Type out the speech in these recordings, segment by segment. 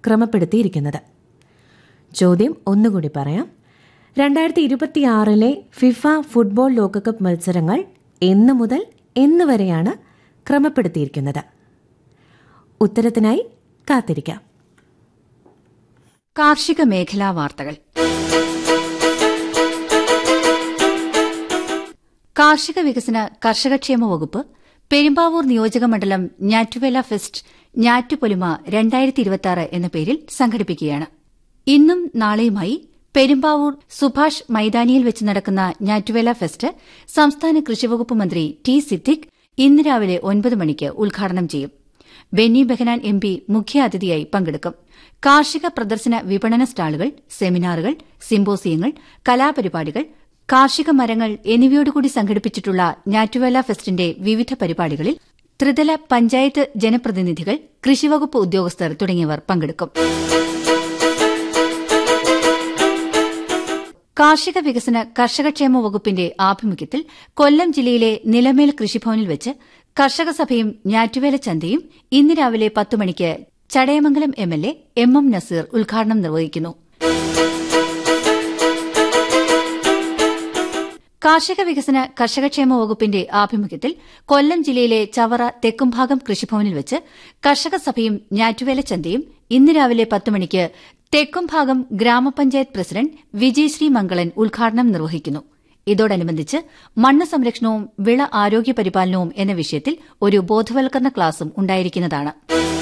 ക്രമപ്പെടുത്തിയിരിക്കുന്നത് ചോദ്യം ഒന്നുകൂടി പറയാം രണ്ടായിരത്തി ഇരുപത്തിയാറിലെ ഫിഫ ഫുട്ബോൾ ലോകകപ്പ് മത്സരങ്ങൾ എന്ന് മുതൽ എന്ന് വരെയാണ് ക്രമപ്പെടുത്തിയിരിക്കുന്നത് ഉത്തരത്തിനായി കാത്തിരിക്കാം കാർഷിക മേഖലാ വാർത്തകൾ കാർഷിക വികസന കർഷകക്ഷേമ വകുപ്പ് പെരുമ്പാവൂർ നിയോജക മണ്ഡലം ഞാറ്റുവേല ഫെസ്റ്റ് ഞാറ്റുപൊലിമ രണ്ടായിരത്തി ഇരുപത്തിയാറ് എന്ന പേരിൽ സംഘടിപ്പിക്കുകയാണ് ഇന്നും നാളെയുമായി പെരുമ്പാവൂർ സുഭാഷ് മൈതാനിയിൽ വെച്ച് നടക്കുന്ന ഞാറ്റുവേല ഫെസ്റ്റ് സംസ്ഥാന കൃഷിവകുപ്പ് മന്ത്രി ടി സിദ്ദിഖ് ഇന്ന് രാവിലെ ഒൻപത് മണിക്ക് ഉദ്ഘാടനം ചെയ്യും ബെന്നി ബെഹനാൻ എം പി മുഖ്യാതിഥിയായി പങ്കെടുക്കും കാർഷിക പ്രദർശന വിപണന സ്റ്റാളുകൾ സെമിനാറുകൾ സിംബോസിയങ്ങൾ കലാപരിപാടികൾ കാർഷിക മരങ്ങൾ എന്നിവയോടുകൂടി സംഘടിപ്പിച്ചിട്ടുള്ള ഞാറ്റുവേല ഫെസ്റ്റിന്റെ വിവിധ പരിപാടികളിൽ ത്രിതല പഞ്ചായത്ത് ജനപ്രതിനിധികൾ കൃഷിവകുപ്പ് ഉദ്യോഗസ്ഥർ തുടങ്ങിയവർ പങ്കെടുക്കും കാർഷിക വികസന കർഷകക്ഷേമ വകുപ്പിന്റെ ആഭിമുഖ്യത്തിൽ കൊല്ലം ജില്ലയിലെ നിലമേൽ കൃഷിഭവനിൽ വെച്ച് കർഷക സഭയും ഞാറ്റുവേല ചന്തയും ഇന്ന് രാവിലെ പത്ത് മണിക്ക് Chadayamangalam M L A M M Naseer ഉദ്ഘാടനം നിർവഹിക്കുന്നു കാർഷിക വികസന കർഷകക്ഷേമ വകുപ്പിന്റെ ആഭിമുഖ്യത്തിൽ കൊല്ലം ജില്ലയിലെ ചവറ തെക്കുംഭാഗം കൃഷിഭവനിൽ വെച്ച് കർഷക സഭയും ഞാറ്റുവേല ചന്തയും ഇന്ന് രാവിലെ പത്ത് മണിക്ക് തെക്കുംഭാഗം ഗ്രാമപഞ്ചായത്ത് പ്രസിഡന്റ് വിജയശ്രീ മംഗളൻ ഉദ്ഘാടനം നിർവഹിക്കുന്നു ഇതോടനുബന്ധിച്ച് മണ്ണ് സംരക്ഷണവും വിള ആരോഗ്യ പരിപാലനവും എന്ന വിഷയത്തിൽ ഒരു ബോധവൽക്കരണ ക്ലാസും ഉണ്ടായിരിക്കുന്നതാണ്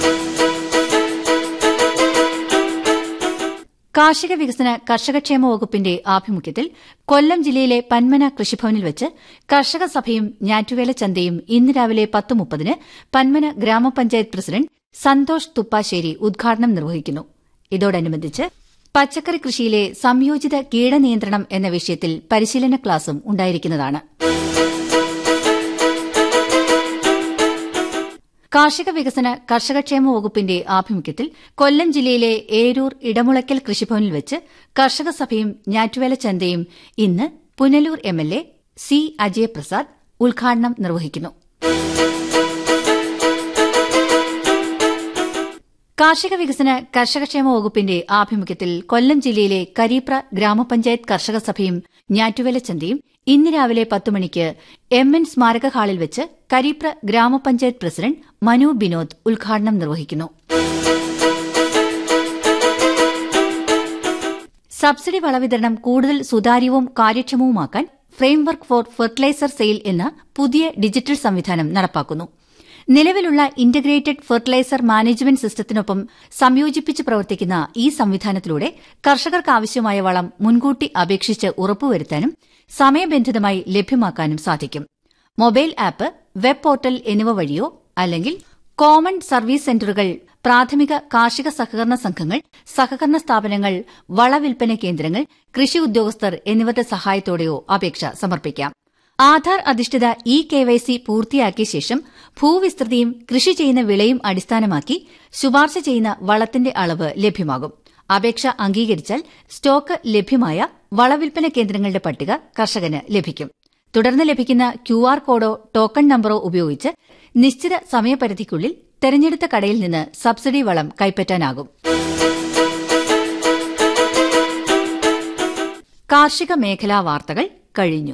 കാർഷിക വികസന കർഷകക്ഷേമ വകുപ്പിന്റെ ആഭിമുഖ്യത്തിൽ കൊല്ലം ജില്ലയിലെ പന്മന കൃഷിഭവനിൽ വെച്ച് കർഷക സഭയും ഞാറ്റുവേല ചന്തയും ഇന്ന് രാവിലെ പത്ത് മുപ്പതിന് പന്മന ഗ്രാമപഞ്ചായത്ത് പ്രസിഡന്റ് സന്തോഷ് തുപ്പാശ്ശേരി ഉദ്ഘാടനം നിർവഹിക്കുന്നു ഇതോടനുബന്ധിച്ച് പച്ചക്കറി കൃഷിയിലെ സംയോജിത കീടനിയന്ത്രണം എന്ന വിഷയത്തിൽ പരിശീലന ക്ലാസും ഉണ്ടായിരിക്കുന്നതാണ് കാർഷിക വികസന കർഷകക്ഷേമ വകുപ്പിന്റെ ആഭിമുഖ്യത്തിൽ കൊല്ലം ജില്ലയിലെ ഏരൂർ ഇടമുളയ്ക്കൽ കൃഷിഭവനിൽ വെച്ച് കർഷക സഭയും ഞാറ്റുവേല ചന്തയും ഇന്ന് Punalur M L A C Ajayaprasad ഉദ്ഘാടനം നിർവഹിക്കുന്നു കാർഷിക വികസന കർഷകക്ഷേമ വകുപ്പിന്റെ ആഭിമുഖ്യത്തിൽ കൊല്ലം ജില്ലയിലെ കരീപ്ര ഗ്രാമപഞ്ചായത്ത് കർഷക സഭയും ഞാറ്റുവേല ചന്തയും ഇന്ന് രാവിലെ പത്ത് മണിക്ക് എം എൻ സ്മാരക ഹാളിൽ വെച്ച് കരീപ്ര ഗ്രാമപഞ്ചായത്ത് പ്രസിഡന്റ് മനു ബിനോദ് ഉദ്ഘാടനം നിർവഹിക്കുന്നു സബ്സിഡി വളവിതരണം കൂടുതൽ സുതാര്യവും കാര്യക്ഷമവുമാക്കാൻ ഫ്രെയിംവർക്ക് ഫോർ ഫെർട്ടിലൈസർ സെയിൽ എന്ന പുതിയ ഡിജിറ്റൽ സംവിധാനം നടപ്പാക്കുന്നു നിലവിലുള്ള ഇന്റഗ്രേറ്റഡ് ഫെർട്ടിലൈസർ മാനേജ്മെന്റ് സിസ്റ്റത്തിനൊപ്പം സംയോജിപ്പിച്ച് പ്രവർത്തിക്കുന്ന ഈ സംവിധാനത്തിലൂടെ കർഷകർക്ക് ആവശ്യമായ വളം മുൻകൂട്ടി അപേക്ഷിച്ച് ഉറപ്പുവരുത്താനും സമയബന്ധിതമായി ലഭ്യമാക്കാനും സാധിക്കും മൊബൈൽ ആപ്പ് വെബ് പോർട്ടൽ എന്നിവ വഴിയോ അല്ലെങ്കിൽ കോമൺ സർവീസ് സെന്ററുകൾ പ്രാഥമിക കാർഷിക സഹകരണ സംഘങ്ങൾ സഹകരണ സ്ഥാപനങ്ങൾ വളവിൽപ്പന കേന്ദ്രങ്ങൾ കൃഷി ഉദ്യോഗസ്ഥർ എന്നിവരുടെ സഹായത്തോടെയോ അപേക്ഷ സമർപ്പിക്കാം ആധാർ അധിഷ്ഠിത ഇ കെവൈസി പൂർത്തിയാക്കിയ ശേഷം ഭൂവിസ്തൃതിയും കൃഷി ചെയ്യുന്ന വിളയും അടിസ്ഥാനമാക്കി ശുപാർശ ചെയ്യുന്ന വളത്തിന്റെ അളവ് ലഭ്യമാകും അപേക്ഷ അംഗീകരിച്ചാൽ സ്റ്റോക്ക് ലഭ്യമായ വളവിൽപ്പന കേന്ദ്രങ്ങളുടെ പട്ടിക കർഷകന് ലഭിക്കും തുടർന്ന് ലഭിക്കുന്ന ക്യുആർ കോഡോ ടോക്കൺ നമ്പറോ ഉപയോഗിച്ച് നിശ്ചിത സമയപരിധിക്കുള്ളിൽ തെരഞ്ഞെടുത്ത കടയിൽ നിന്ന് സബ്സിഡി വളം കൈപ്പറ്റാനാകും കാർഷിക മേഖലാ വാർത്തകൾ കഴിഞ്ഞു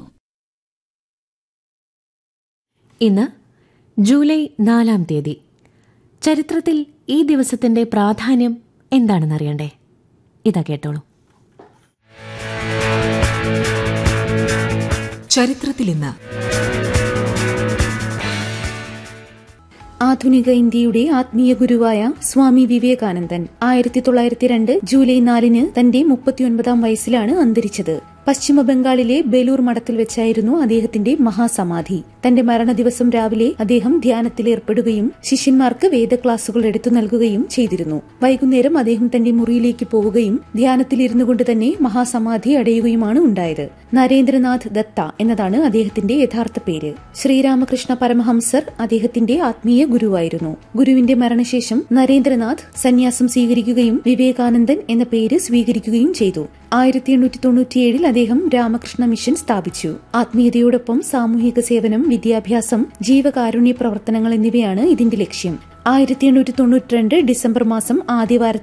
ഇന്ന് ജൂലൈ നാലാം തീയതി ചരിത്രത്തിൽ ഈ ദിവസത്തിന്റെ പ്രാധാന്യം എന്താണെന്നറിയണ്ടേ ഇതാ കേട്ടോളൂ ചരിത്രത്തിൽ ഇന്ന് ആധുനിക ഇന്ത്യയുടെ ആത്മീയ ഗുരുവായ സ്വാമി വിവേകാനന്ദൻ ആയിരത്തി തൊള്ളായിരത്തി രണ്ട് ജൂലൈ നാലിന് തന്റെ മുപ്പത്തിയൊൻപതാം വയസ്സിലാണ് അന്തരിച്ചത് പശ്ചിമ ബംഗാളിലെ ബേലൂർ മഠത്തിൽ വെച്ചായിരുന്നു അദ്ദേഹത്തിന്റെ മഹാസമാധി തന്റെ മരണദിവസം രാവിലെ അദ്ദേഹം ധ്യാനത്തിലേർപ്പെടുകയും ശിഷ്യന്മാർക്ക് വേദ ക്ലാസുകൾ എടുത്തു നൽകുകയും ചെയ്തിരുന്നു വൈകുന്നേരം അദ്ദേഹം തന്റെ മുറിയിലേക്ക് പോവുകയും ധ്യാനത്തിലിരുന്നു കൊണ്ട് തന്നെ മഹാസമാധി അടയുകയുമാണ് ഉണ്ടായത് നരേന്ദ്രനാഥ് ദത്ത എന്നതാണ് അദ്ദേഹത്തിന്റെ യഥാർത്ഥ പേര് ശ്രീരാമകൃഷ്ണ പരമഹംസർ അദ്ദേഹത്തിന്റെ ആത്മീയ ഗുരുവായിരുന്നു ഗുരുവിന്റെ മരണശേഷം നരേന്ദ്രനാഥ് സന്യാസം സ്വീകരിക്കുകയും വിവേകാനന്ദൻ എന്ന പേര് സ്വീകരിക്കുകയും ചെയ്തു ആയിരത്തി എണ്ണൂറ്റി തൊണ്ണൂറ്റിയേഴിൽ അദ്ദേഹം രാമകൃഷ്ണ മിഷൻ സ്ഥാപിച്ചു ആത്മീയതയോടൊപ്പം സാമൂഹിക സേവനം വിദ്യാഭ്യാസം ജീവകാരുണ്യ പ്രവർത്തനങ്ങൾ എന്നിവയാണ് ഇതിന്റെ ലക്ഷ്യം ആയിരത്തി എണ്ണൂറ്റി തൊണ്ണൂറ്റിരണ്ട് ഡിസംബർ മാസം ആദ്യവാരത്തിൽ